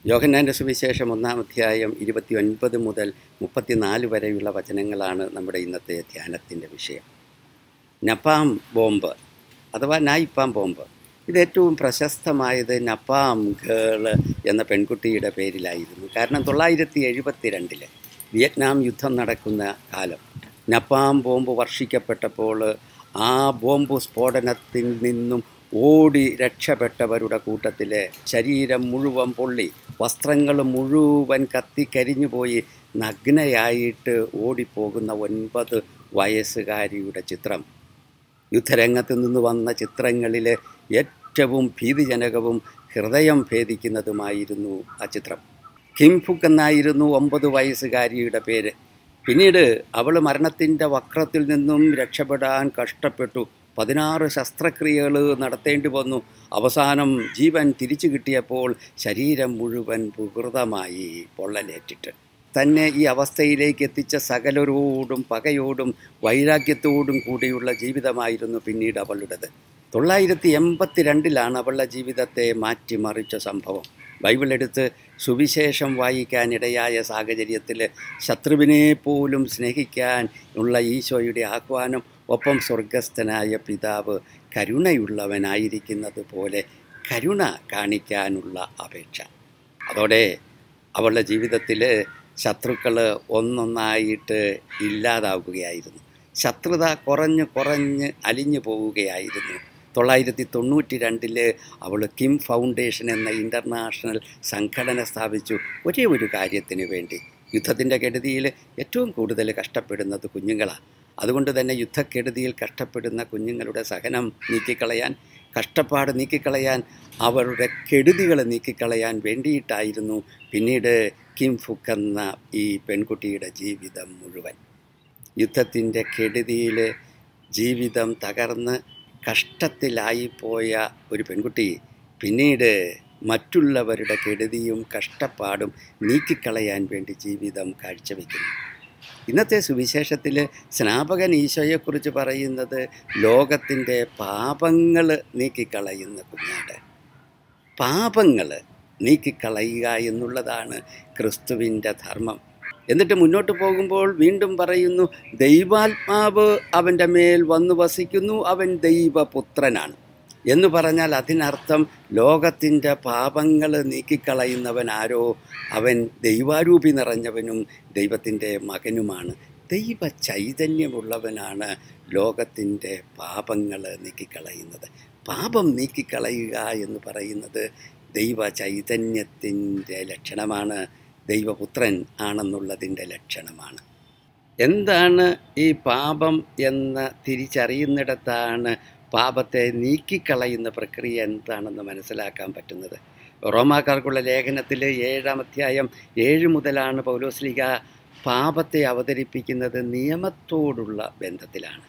യോഹന്നാൻ്റെ സുവിശേഷം ഒന്നാം അധ്യായം ഇരുപത്തി ഒൻപത് മുതൽ മുപ്പത്തിനാല് വരെയുള്ള വചനങ്ങളാണ് നമ്മുടെ ഇന്നത്തെ ധ്യാനത്തിൻ്റെ വിഷയം നപ്പാം ബോംബ് അഥവാ നായിപ്പാം ബോംബ് ഇത് ഏറ്റവും പ്രശസ്തമായത് നപ്പാം ഗേള് എന്ന പെൺകുട്ടിയുടെ പേരിലായിരുന്നു കാരണം തൊള്ളായിരത്തി എഴുപത്തി രണ്ടില് വിയറ്റ്നാം യുദ്ധം നടക്കുന്ന കാലം നപ്പാം ബോംബ് വർഷിക്കപ്പെട്ടപ്പോൾ ആ ബോംബ് സ്ഫോടനത്തിൽ നിന്നും ഓടി രക്ഷപ്പെട്ടവരുടെ കൂട്ടത്തിൽ ശരീരം മുഴുവൻ പൊള്ളി വസ്ത്രങ്ങൾ മുഴുവൻ കത്തിക്കരിഞ്ഞുപോയി നഗ്നയായിട്ട് ഓടിപ്പോകുന്ന ഒൻപത് വയസ്സുകാരിയുടെ ചിത്രം യുദ്ധരംഗത്ത് നിന്ന് വന്ന ചിത്രങ്ങളിൽ ഏറ്റവും ഭീതിജനകവും ഹൃദയം ഭേദിക്കുന്നതുമായിരുന്നു ആ ചിത്രം കിംഫുക്ക് എന്നായിരുന്നു ഒമ്പത് വയസ്സുകാരിയുടെ പേര് പിന്നീട് അവൾ മരണത്തിൻ്റെ വക്രത്തിൽ നിന്നും രക്ഷപ്പെടാൻ കഷ്ടപ്പെട്ടു പതിനാറ് ശസ്ത്രക്രിയകൾ നടത്തേണ്ടി വന്നു അവസാനം ജീവൻ തിരിച്ചു കിട്ടിയപ്പോൾ ശരീരം മുഴുവൻ വികൃതമായി പൊള്ളലേറ്റിട്ട് തന്നെ ഈ അവസ്ഥയിലേക്ക് എത്തിച്ച സകലരോടും പകയോടും വൈരാഗ്യത്തോടും കൂടിയുള്ള ജീവിതമായിരുന്നു പിന്നീട് അവളുടേത് തൊള്ളായിരത്തി എൺപത്തി രണ്ടിലാണ് അവളുടെ ജീവിതത്തെ മാറ്റിമറിച്ച സംഭവം ബൈബിൾ എടുത്ത് സുവിശേഷം വായിക്കാനിടയായ സാഹചര്യത്തിൽ ശത്രുവിനെ പോലും സ്നേഹിക്കാൻ ഉള്ള ഈശോയുടെ ആഹ്വാനം ഒപ്പം സ്വർഗസ്ഥനായ പിതാവ് കരുണയുള്ളവനായിരിക്കുന്നത് പോലെ കരുണ കാണിക്കാനുള്ള അപേക്ഷ അതോടെ അവളുടെ ജീവിതത്തിൽ ശത്രുക്കൾ ഒന്നൊന്നായിട്ട് ഇല്ലാതാവുകയായിരുന്നു ശത്രുത കുറഞ്ഞ് കുറഞ്ഞ് അലിഞ്ഞു പോവുകയായിരുന്നു തൊള്ളായിരത്തി തൊണ്ണൂറ്റി രണ്ടില് അവൾ കിം ഫൗണ്ടേഷൻ എന്ന ഇൻ്റർനാഷണൽ സംഘടന സ്ഥാപിച്ചു ഒരേ ഒരു കാര്യത്തിന് വേണ്ടി യുദ്ധത്തിൻ്റെ കെടുതിയിൽ ഏറ്റവും കൂടുതൽ കഷ്ടപ്പെടുന്നത് കുഞ്ഞുങ്ങളാണ് അതുകൊണ്ട് തന്നെ യുദ്ധക്കെടുതിയിൽ കഷ്ടപ്പെടുന്ന കുഞ്ഞുങ്ങളുടെ സഹനം നീക്കിക്കളയാൻ കഷ്ടപ്പാട് നീക്കിക്കളയാൻ അവരുടെ കെടുതികൾ നീക്കിക്കളയാൻ വേണ്ടിയിട്ടായിരുന്നു പിന്നീട് കിം ഫുക്ക് എന്ന ഈ പെൺകുട്ടിയുടെ ജീവിതം മുഴുവൻ യുദ്ധത്തിൻ്റെ കെടുതിയിൽ ജീവിതം തകർന്ന് കഷ്ടത്തിലായിപ്പോയ ഒരു പെൺകുട്ടി പിന്നീട് മറ്റുള്ളവരുടെ കെടുതിയും കഷ്ടപ്പാടും നീക്കിക്കളയാൻ വേണ്ടി ജീവിതം കാഴ്ചവെക്കുന്നു ഇന്നത്തെ സുവിശേഷത്തിൽ സ്നാപകൻ ഈശോയെക്കുറിച്ച് പറയുന്നത് ലോകത്തിൻ്റെ പാപങ്ങൾ നീക്കിക്കളയുന്ന കുഞ്ഞാട് പാപങ്ങൾ നീക്കിക്കളയുക എന്നുള്ളതാണ് ക്രിസ്തുവിൻ്റെ ധർമ്മം എന്നിട്ട് മുന്നോട്ട് പോകുമ്പോൾ വീണ്ടും പറയുന്നു ദൈവാത്മാവ് അവൻ്റെ മേൽ വന്നു വസിക്കുന്നു അവൻ ദൈവപുത്രനാണ് എന്ന് പറഞ്ഞാൽ അതിനർത്ഥം ലോകത്തിൻ്റെ പാപങ്ങൾ നീക്കിക്കളയുന്നവൻ ആരോ അവൻ ദൈവാരൂപി നിറഞ്ഞവനും ദൈവത്തിൻ്റെ മകനുമാണ് ദൈവ ചൈതന്യമുള്ളവനാണ് ലോകത്തിൻ്റെ പാപങ്ങൾ നീക്കിക്കളയുന്നത് പാപം നീക്കിക്കളയുക എന്ന് പറയുന്നത് ദൈവ ചൈതന്യത്തിൻ്റെ ലക്ഷണമാണ് ദൈവപുത്രൻ ആണെന്നുള്ളതിൻ്റെ ലക്ഷണമാണ് എന്താണ് ഈ പാപം എന്ന് തിരിച്ചറിയുന്നിടത്താണ് പാപത്തെ നീക്കിക്കളയുന്ന പ്രക്രിയ എന്താണെന്ന് മനസ്സിലാക്കാൻ പറ്റുന്നത് റോമാക്കാർക്കുള്ള ലേഖനത്തിൽ ഏഴാം അധ്യായം ഏഴ് മുതലാണ് പൗലോസ്ലിക പാപത്തെ അവതരിപ്പിക്കുന്നത് നിയമത്തോടുള്ള ബന്ധത്തിലാണ്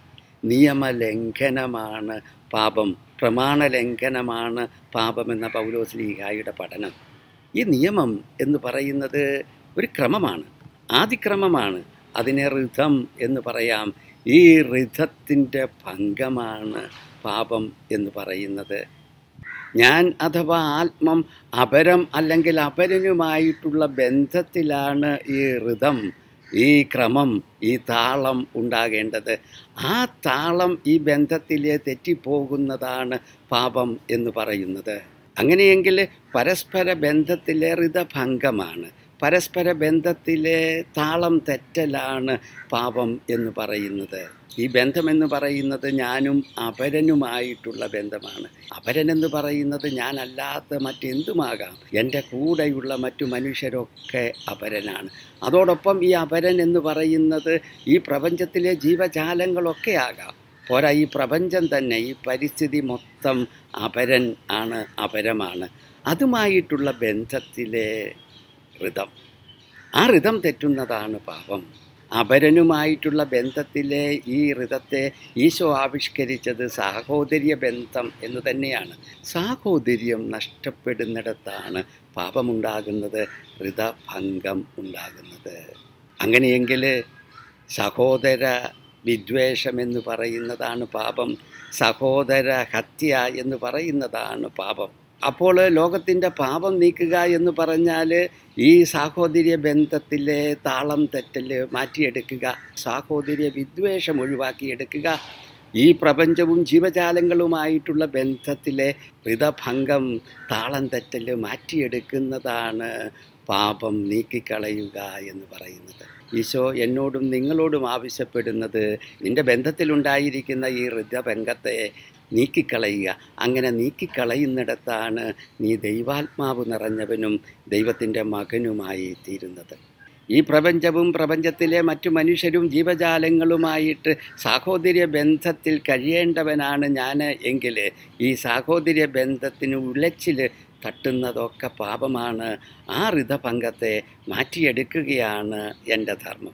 നിയമലംഘനമാണ് പാപം പ്രമാണ ലംഘനമാണ് പാപമെന്ന പൗലോസ്ലിഹായുടെ പഠനം ഈ നിയമം എന്ന് പറയുന്നത് ഒരു ക്രമമാണ് ആദിക്രമമാണ് അതിനെ ഋതം എന്ന് പറയാം ഈ ഋതത്തിൻ്റെ ഭംഗമാണ് പാപം എന്ന് പറയുന്നത് ഞാൻ അഥവാ ആത്മം അപരം അല്ലെങ്കിൽ അപരനുമായിട്ടുള്ള ബന്ധത്തിലാണ് ഈ ഋതം ഈ ക്രമം ഈ താളം ഉണ്ടാകേണ്ടത് ആ താളം ഈ ബന്ധത്തിലെ തെറ്റിപ്പോകുന്നതാണ് പാപം എന്ന് പറയുന്നത് അങ്ങനെയെങ്കിൽ പരസ്പര ബന്ധത്തിലെ ഋതഭംഗമാണ് പരസ്പര ബന്ധത്തിലെ താളം തെറ്റലാണ് പാപം എന്ന് പറയുന്നത് ഈ ബന്ധമെന്ന് പറയുന്നത് ഞാനും അപരനുമായിട്ടുള്ള ബന്ധമാണ് അപരനെന്ന് പറയുന്നത് ഞാനല്ലാത്ത മറ്റെന്തുമാകാം എൻ്റെ കൂടെയുള്ള മറ്റു മനുഷ്യരൊക്കെ അപരനാണ് അതോടൊപ്പം ഈ അപരൻ എന്ന് പറയുന്നത് ഈ പ്രപഞ്ചത്തിലെ ജീവജാലങ്ങളൊക്കെ ആകാം പോരാ ഈ പ്രപഞ്ചം തന്നെ ഈ പരിസ്ഥിതി മൊത്തം അപരൻ ആണ് അപരമാണ് അതുമായിട്ടുള്ള ബന്ധത്തിലെ ഋതം ആ ഋതം തെറ്റുന്നതാണ് പാപം അപരനുമായിട്ടുള്ള ബന്ധത്തിലെ ഈ ഋതത്തെ ഈശോ ആവിഷ്കരിച്ചത് സാഹോദര്യ ബന്ധം എന്ന് തന്നെയാണ് സാഹോദര്യം നഷ്ടപ്പെടുന്നിടത്താണ് പാപമുണ്ടാകുന്നത് ഋതഭംഗം ഉണ്ടാകുന്നത് അങ്ങനെയെങ്കിൽ സഹോദര വിദ്വേഷമെന്ന് പറയുന്നതാണ് പാപം സഹോദര ഹത്യ എന്ന് പറയുന്നതാണ് പാപം അപ്പോൾ ലോകത്തിൻ്റെ പാപം നീക്കുക എന്ന് പറഞ്ഞാൽ ഈ സാഹോദര്യ ബന്ധത്തിലെ താളം തെറ്റൽ മാറ്റിയെടുക്കുക സാഹോദര്യ വിദ്വേഷം ഒഴിവാക്കിയെടുക്കുക ഈ പ്രപഞ്ചവും ജീവജാലങ്ങളുമായിട്ടുള്ള ബന്ധത്തിലെ ഋതഭംഗം താളം തെറ്റൽ മാറ്റിയെടുക്കുന്നതാണ് പാപം നീക്കിക്കളയുക എന്ന് പറയുന്നത് ഈശോ എന്നോടും നിങ്ങളോടും ആവശ്യപ്പെടുന്നത് നിന്റെ ബന്ധത്തിലുണ്ടായിരിക്കുന്ന ഈ ഋതഭംഗത്തെ നീക്കിക്കളയുക അങ്ങനെ നീക്കിക്കളയുന്നിടത്താണ് നീ ദൈവാത്മാവ് നിറഞ്ഞവനും ദൈവത്തിൻ്റെ മകനുമായി തീരുന്നത് ഈ പ്രപഞ്ചവും പ്രപഞ്ചത്തിലെ മറ്റു മനുഷ്യരും ജീവജാലങ്ങളുമായിട്ട് സാഹോദര്യ ബന്ധത്തിൽ കഴിയേണ്ടവനാണ് ഞാൻ എങ്കിൽ ഈ സാഹോദര്യ ബന്ധത്തിന് ഉലച്ചിൽ തട്ടുന്നതൊക്കെ പാപമാണ് ആ ഋതഭംഗത്തെ മാറ്റിയെടുക്കുകയാണ് എൻ്റെ ധർമ്മം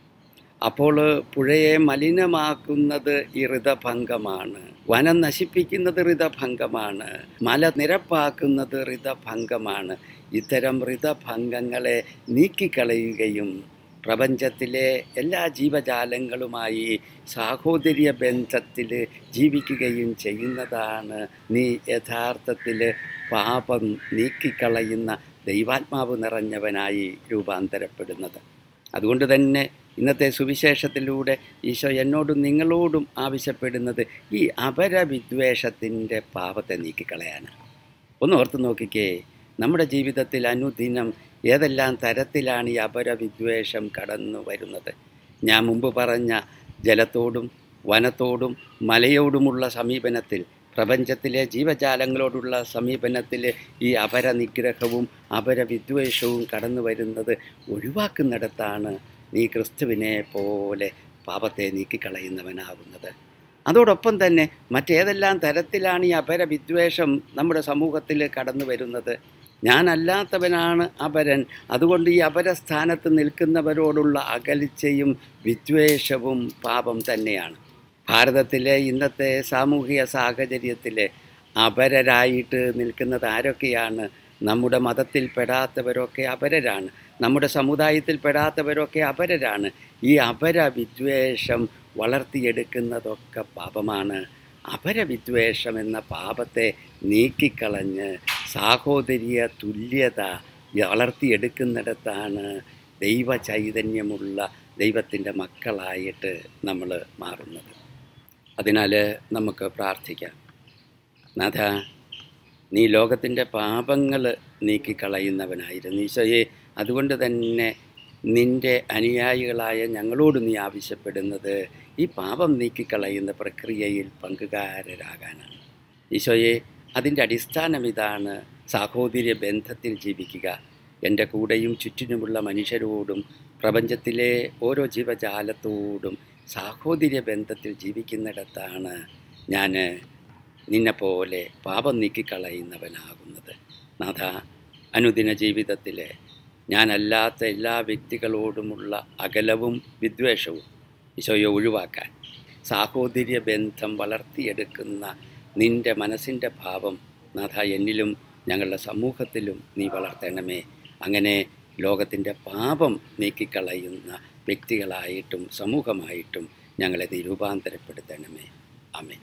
അപ്പോൾ പുഴയെ മലിനമാക്കുന്നത് ഈ ഋതഭംഗമാണ് വനം നശിപ്പിക്കുന്നത് ഋതഭംഗമാണ് മല നിരപ്പാക്കുന്നത് ഋതഭംഗമാണ് ഇത്തരം ഋതഭംഗങ്ങളെ നീക്കിക്കളയുകയും പ്രപഞ്ചത്തിലെ എല്ലാ ജീവജാലങ്ങളുമായി സാഹോദര്യ ബന്ധത്തിൽ ജീവിക്കുകയും ചെയ്യുന്നതാണ് നീ യഥാർത്ഥത്തിൽ പാപം നീക്കിക്കളയുന്ന ദൈവാത്മാവ് നിറഞ്ഞവനായി രൂപാന്തരപ്പെടുന്നത് അതുകൊണ്ട് തന്നെ ഇന്നത്തെ സുവിശേഷത്തിലൂടെ ഈശോ എന്നോടും നിങ്ങളോടും ആവശ്യപ്പെടുന്നത് ഈ അപരവിദ്വേഷത്തിൻ്റെ പാപത്തെ നീക്കിക്കളയാനാണ് ഒന്ന് ഓർത്ത് നോക്കിക്കേ നമ്മുടെ ജീവിതത്തിൽ അനുദിനം ഏതെല്ലാം തരത്തിലാണ് ഈ അപരവിദ്വേഷം കടന്നു വരുന്നത് ഞാൻ മുമ്പ് പറഞ്ഞ ജലത്തോടും വനത്തോടും മലയോടുമുള്ള സമീപനത്തിൽ പ്രപഞ്ചത്തിലെ ജീവജാലങ്ങളോടുള്ള സമീപനത്തിൽ ഈ അപരനിഗ്രഹവും അപരവിദ്വേഷവും കടന്നു വരുന്നത് ഒഴിവാക്കുന്നിടത്താണ് നീ ക്രിസ്തുവിനെ പോലെ പാപത്തെ നീക്കിക്കളയുന്നവനാകുന്നത് അതോടൊപ്പം തന്നെ മറ്റേതെല്ലാം തരത്തിലാണ് ഈ അപരവിദ്വേഷം നമ്മുടെ സമൂഹത്തിൽ കടന്നു വരുന്നത് ഞാനല്ലാത്തവനാണ് അപരൻ അതുകൊണ്ട് ഈ അപരസ്ഥാനത്ത് നിൽക്കുന്നവരോടുള്ള അകലിച്ചയും വിദ്വേഷവും പാപം തന്നെയാണ് ഭാരതത്തിലെ ഇന്നത്തെ സാമൂഹിക സാഹചര്യത്തിൽ അപരരായിട്ട് നിൽക്കുന്നത് ആരൊക്കെയാണ് നമ്മുടെ മതത്തിൽ പെടാത്തവരൊക്കെ അപരരാണ് നമ്മുടെ സമുദായത്തിൽ പെടാത്തവരൊക്കെ അപരരാണ് ഈ അപര വിദ്വേഷം വളർത്തിയെടുക്കുന്നതൊക്കെ പാപമാണ് അപരവിദ്വേഷം എന്ന പാപത്തെ നീക്കിക്കളഞ്ഞ് സാഹോദര്യ തുല്യത വളർത്തിയെടുക്കുന്നിടത്താണ് ദൈവ ചൈതന്യമുള്ള ദൈവത്തിൻ്റെ മക്കളായിട്ട് നമ്മൾ മാറുന്നത് അതിനാൽ നമുക്ക് പ്രാർത്ഥിക്കാം നാഥ നീ ലോകത്തിൻ്റെ പാപങ്ങൾ നീക്കിക്കളയുന്നവനായിരുന്നു ഈശോയെ അതുകൊണ്ട് തന്നെ നിൻ്റെ അനുയായികളായ ഞങ്ങളോട് നീ ആവശ്യപ്പെടുന്നത് ഈ പാപം നീക്കിക്കളയുന്ന പ്രക്രിയയിൽ പങ്കുകാരരാകാനാണ് ഈശോയെ അതിൻ്റെ അടിസ്ഥാനം ഇതാണ് സാഹോദര്യ ബന്ധത്തിൽ ജീവിക്കുക എൻ്റെ കൂടെയും ചുറ്റിനുമുള്ള മനുഷ്യരോടും പ്രപഞ്ചത്തിലെ ഓരോ ജീവജാലത്തോടും സാഹോദര്യ ബന്ധത്തിൽ ജീവിക്കുന്നിടത്താണ് ഞാൻ നിന്നെപ്പോലെ പാപം നീക്കിക്കളയുന്നവനാകുന്നത് നാഥ അനുദിന ജീവിതത്തിൽ ഞാനല്ലാത്ത എല്ലാ വ്യക്തികളോടുമുള്ള അകലവും വിദ്വേഷവും ഈശോയെ ഒഴിവാക്കാൻ സാഹോദര്യ ബന്ധം വളർത്തിയെടുക്കുന്ന നിൻ്റെ മനസ്സിൻ്റെ ഭാവം നാഥ എന്നിലും ഞങ്ങളുടെ സമൂഹത്തിലും നീ വളർത്തണമേ അങ്ങനെ ലോകത്തിൻ്റെ പാപം നീക്കിക്കളയുന്ന വ്യക്തികളായിട്ടും സമൂഹമായിട്ടും ഞങ്ങളെ നീ രൂപാന്തരപ്പെടുത്തണമേ അമേ